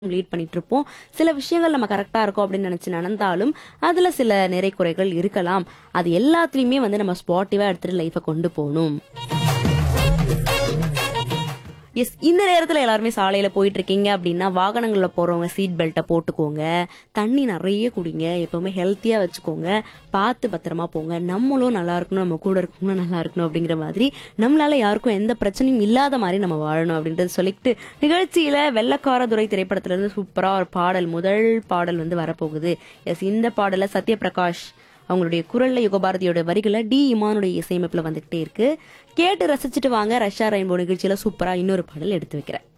lead பண்ணிட்டு இருப்போம் சில விஷயங்கள் நம்ம கரெக்டா இருக்கோம் அப்படின்னு நினைச்சு நடந்தாலும் அதுல சில நிறை குறைகள் இருக்கலாம் அது எல்லாத்துலயுமே வந்து நம்ம ஸ்பாட்டிவா எடுத்துட்டு லைஃபை கொண்டு போகணும் எஸ் இந்த நேரத்தில் எல்லாருமே சாலையில் போயிட்டு இருக்கீங்க அப்படின்னா வாகனங்களில் போகிறவங்க சீட் பெல்ட்டை போட்டுக்கோங்க தண்ணி நிறைய குடிங்க எப்பவுமே ஹெல்த்தியாக வச்சுக்கோங்க பார்த்து பத்திரமா போங்க நம்மளும் நல்லா இருக்கணும் நம்ம கூட இருக்கணும் நல்லா இருக்கணும் அப்படிங்கிற மாதிரி நம்மளால யாருக்கும் எந்த பிரச்சனையும் இல்லாத மாதிரி நம்ம வாழணும் அப்படின்றது சொல்லிட்டு நிகழ்ச்சியில் வெள்ளக்கார துறை திரைப்படத்துலேருந்து சூப்பராக ஒரு பாடல் முதல் பாடல் வந்து வரப்போகுது எஸ் இந்த பாடலை சத்யபிரகாஷ் அவங்களுடைய குரல்ல யுகபாரதியோட வரிகளை டி இமானுடைய இசையமைப்புல வந்துகிட்டே இருக்கு கேட்டு ரசிச்சுட்டு வாங்க ரஷ்யா ரெயின்போ நிகழ்ச்சியில சூப்பரா இன்னொரு பாடல் எடுத்து வைக்கிறேன்